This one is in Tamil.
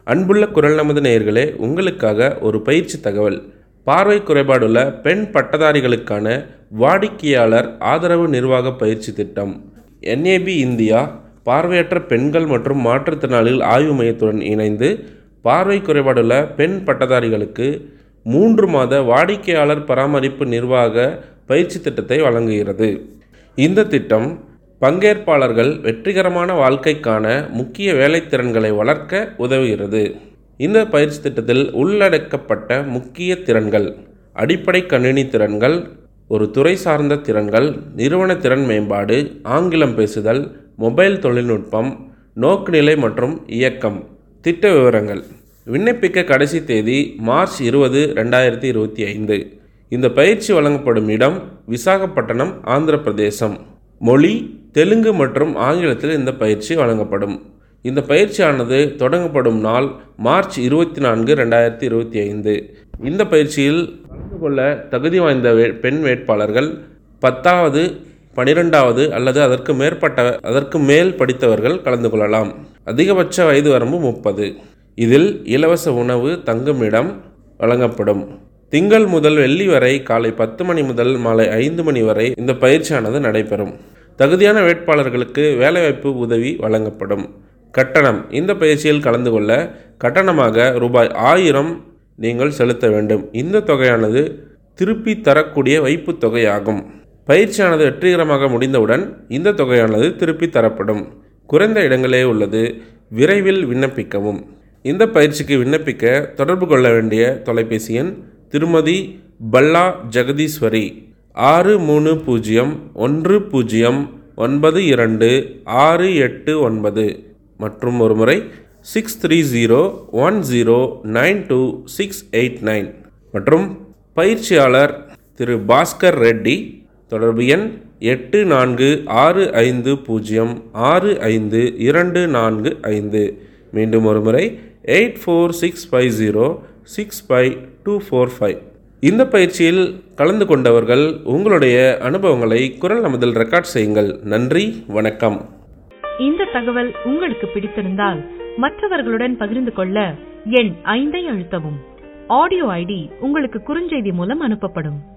அன்புள்ள குரல் நமது நேயர்களே உங்களுக்காக ஒரு பயிற்சி தகவல் பார்வை குறைபாடுள்ள பெண் பட்டதாரிகளுக்கான வாடிக்கையாளர் ஆதரவு நிர்வாக பயிற்சி திட்டம் என்ஏபி இந்தியா பார்வையற்ற பெண்கள் மற்றும் மாற்றுத்திறனாளிகள் ஆய்வு மையத்துடன் இணைந்து பார்வை குறைபாடுள்ள பெண் பட்டதாரிகளுக்கு மூன்று மாத வாடிக்கையாளர் பராமரிப்பு நிர்வாக பயிற்சி திட்டத்தை வழங்குகிறது இந்த திட்டம் பங்கேற்பாளர்கள் வெற்றிகரமான வாழ்க்கைக்கான முக்கிய வேலைத்திறன்களை வளர்க்க உதவுகிறது இந்த பயிற்சி திட்டத்தில் உள்ளடக்கப்பட்ட முக்கிய திறன்கள் அடிப்படை கணினி திறன்கள் ஒரு துறை சார்ந்த திறன்கள் நிறுவன திறன் மேம்பாடு ஆங்கிலம் பேசுதல் மொபைல் தொழில்நுட்பம் நோக்குநிலை மற்றும் இயக்கம் திட்ட விவரங்கள் விண்ணப்பிக்க கடைசி தேதி மார்ச் இருபது ரெண்டாயிரத்தி இருபத்தி ஐந்து இந்த பயிற்சி வழங்கப்படும் இடம் விசாகப்பட்டினம் ஆந்திர பிரதேசம் மொழி தெலுங்கு மற்றும் ஆங்கிலத்தில் இந்த பயிற்சி வழங்கப்படும் இந்த பயிற்சியானது தொடங்கப்படும் நாள் மார்ச் இருபத்தி நான்கு ரெண்டாயிரத்தி இருபத்தி ஐந்து இந்த பயிற்சியில் கலந்து கொள்ள தகுதி வாய்ந்த வே- பெண் வேட்பாளர்கள் பத்தாவது பனிரெண்டாவது அல்லது அதற்கு மேற்பட்ட அதற்கு மேல் படித்தவர்கள் கலந்து கொள்ளலாம் அதிகபட்ச வயது வரம்பு முப்பது இதில் இலவச உணவு தங்குமிடம் வழங்கப்படும் திங்கள் முதல் வெள்ளி வரை காலை பத்து மணி முதல் மாலை ஐந்து மணி வரை இந்த பயிற்சியானது நடைபெறும் தகுதியான வேட்பாளர்களுக்கு வேலைவாய்ப்பு உதவி வழங்கப்படும் கட்டணம் இந்த பயிற்சியில் கலந்து கொள்ள கட்டணமாக ரூபாய் ஆயிரம் நீங்கள் செலுத்த வேண்டும் இந்த தொகையானது திருப்பி தரக்கூடிய வைப்புத் தொகையாகும் பயிற்சியானது வெற்றிகரமாக முடிந்தவுடன் இந்த தொகையானது திருப்பி தரப்படும் குறைந்த இடங்களே உள்ளது விரைவில் விண்ணப்பிக்கவும் இந்த பயிற்சிக்கு விண்ணப்பிக்க தொடர்பு கொள்ள வேண்டிய தொலைபேசி எண் திருமதி பல்லா ஜெகதீஸ்வரி ஆறு மூணு பூஜ்ஜியம் ஒன்று பூஜ்ஜியம் ஒன்பது இரண்டு ஆறு எட்டு ஒன்பது மற்றும் ஒரு முறை six three zero one zero nine two six eight nine மற்றும் பயிற்சியாளர் திரு பாஸ்கர் ரெட்டி தொடர்பு எண் எட்டு நான்கு ஆறு ஐந்து பூஜ்ஜியம் ஆறு ஐந்து இரண்டு நான்கு ஐந்து மீண்டும் ஒரு முறை eight four six five zero six five two four five இந்த பயிற்சியில் கலந்து கொண்டவர்கள் உங்களுடைய அனுபவங்களை குரல் நமதில் ரெக்கார்ட் செய்யுங்கள் நன்றி வணக்கம் இந்த தகவல் உங்களுக்கு பிடித்திருந்தால் மற்றவர்களுடன் பகிர்ந்து கொள்ள எண் ஐந்தை அழுத்தவும் ஆடியோ ஐடி உங்களுக்கு குறுஞ்செய்தி மூலம் அனுப்பப்படும்